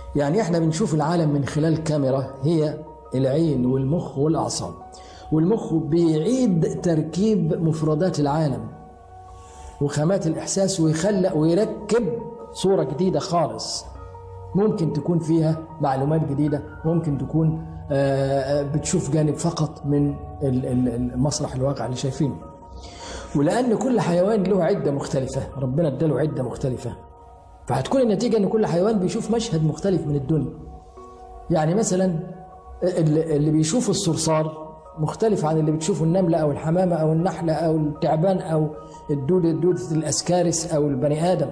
يعني احنا بنشوف العالم من خلال كاميرا هي العين والمخ والاعصاب والمخ بيعيد تركيب مفردات العالم وخامات الاحساس ويخلق ويركب صوره جديده خالص ممكن تكون فيها معلومات جديده ممكن تكون آه، آه، بتشوف جانب فقط من ال- ال- المسرح الواقع اللي شايفينه ولان كل حيوان له عده مختلفه ربنا اداله عده مختلفه فهتكون النتيجه ان كل حيوان بيشوف مشهد مختلف من الدنيا يعني مثلا اللي اللي بيشوف الصرصار مختلف عن اللي بتشوفه النملة أو الحمامة أو النحلة أو التعبان أو الدود الدودة الأسكارس أو البني آدم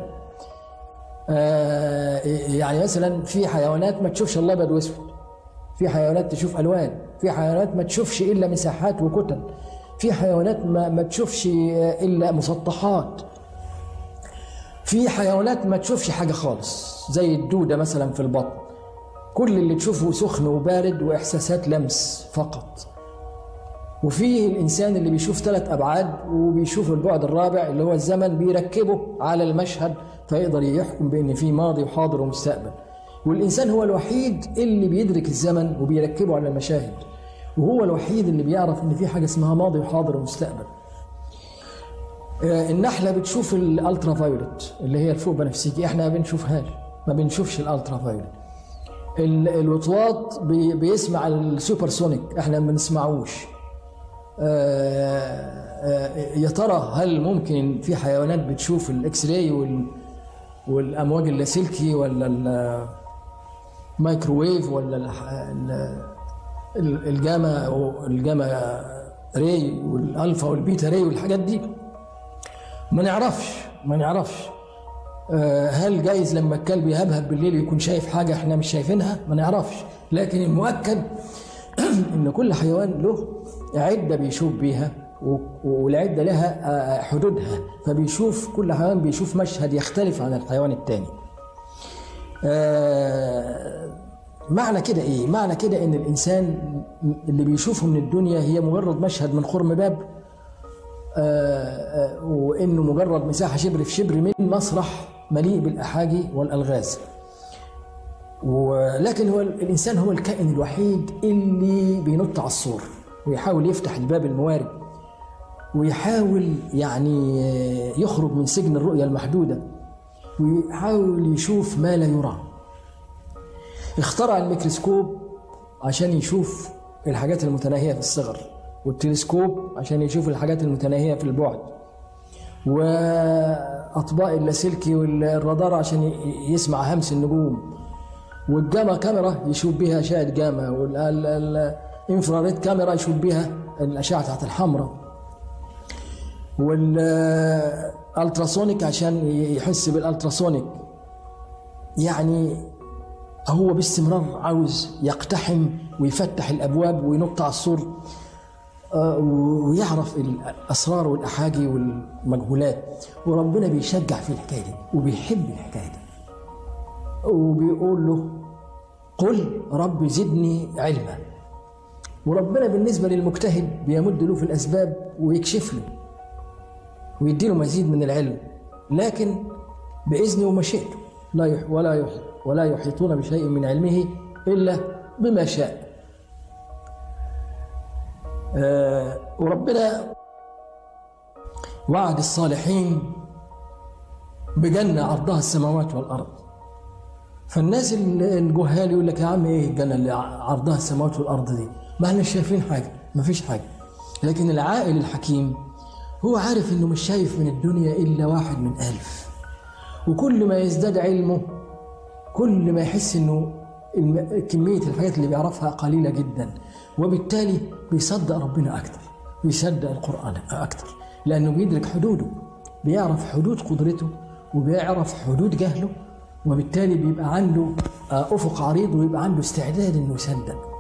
آه، يعني مثلا في حيوانات ما تشوفش الأبيض وأسود في حيوانات تشوف ألوان في حيوانات ما تشوفش إلا مساحات وكتل في حيوانات ما, ما تشوفش إلا مسطحات في حيوانات ما تشوفش حاجة خالص زي الدودة مثلا في البطن كل اللي تشوفه سخن وبارد وإحساسات لمس فقط وفي الإنسان اللي بيشوف ثلاث أبعاد وبيشوف البعد الرابع اللي هو الزمن بيركبه على المشهد فيقدر يحكم بأن في ماضي وحاضر ومستقبل والإنسان هو الوحيد اللي بيدرك الزمن وبيركبه على المشاهد وهو الوحيد اللي بيعرف ان في حاجه اسمها ماضي وحاضر ومستقبل آه، النحله بتشوف الالترا فايولت اللي هي الفوق بنفسجي احنا ما بنشوفهاش ما بنشوفش الالترا فايولت ال- الوطواط بي- بيسمع السوبرسونيك احنا ما بنسمعوش آه، آه، يا ترى هل ممكن في حيوانات بتشوف الاكس راي وال والامواج اللاسلكي ولا الميكروويف ولا الح- ال- ال- الجاما الجاما راي والالفا والبيتا راي والحاجات دي ما نعرفش ما نعرفش آه، هل جايز لما الكلب يهبهب بالليل يكون شايف حاجه احنا مش شايفينها ما نعرفش لكن المؤكد ان كل حيوان له عده بيشوف بيها و- والعده لها آه، حدودها فبيشوف كل حيوان بيشوف مشهد يختلف عن الحيوان التاني آه، معنى كده ايه معنى كده ان الانسان اللي بيشوفه من الدنيا هي مجرد مشهد من خرم باب آه، آه، وانه مجرد مساحه شبر في شبر من مسرح مليء بالاحاجي والالغاز ولكن هو الانسان هو الكائن الوحيد اللي بينط على السور ويحاول يفتح الباب الموارد ويحاول يعني يخرج من سجن الرؤيه المحدوده ويحاول يشوف ما لا يرى اخترع الميكروسكوب عشان يشوف الحاجات المتناهيه في الصغر والتلسكوب عشان يشوف الحاجات المتناهيه في البعد واطباق اللاسلكي والرادار عشان ي- يسمع همس النجوم والجاما كاميرا يشوف بها اشعه جاما والانفراريد كاميرا يشوف بها الاشعه تحت الحمراء والالتراسونيك عشان يحس بالالتراسونيك يعني هو باستمرار عاوز يقتحم ويفتح الابواب وينط على السور آه، ويعرف الاسرار والاحاجي والمجهولات وربنا بيشجع في الحكايه دي وبيحب الحكايه دي وبيقول له قل رب زدني علما وربنا بالنسبه للمجتهد بيمد له في الاسباب ويكشف له ويديله مزيد من العلم لكن باذنه ومشيئته لا يح ولا يح ولا يحيطون بشيء من علمه الا بما شاء آه وربنا وعد الصالحين بجنة عرضها السماوات والأرض فالناس الجهال يقول لك يا عم ايه الجنة اللي عرضها السماوات والأرض دي ما احنا شايفين حاجة ما فيش حاجة لكن العاقل الحكيم هو عارف انه مش شايف من الدنيا إلا واحد من ألف وكل ما يزداد علمه كل ما يحس انه الم- كمية الحاجات اللي بيعرفها قليلة جدا وبالتالي بيصدق ربنا أكتر بيصدق القرآن أكتر لأنه بيدرك حدوده بيعرف حدود قدرته وبيعرف حدود جهله وبالتالي بيبقى عنده آه، أفق عريض ويبقى عنده استعداد إنه يصدق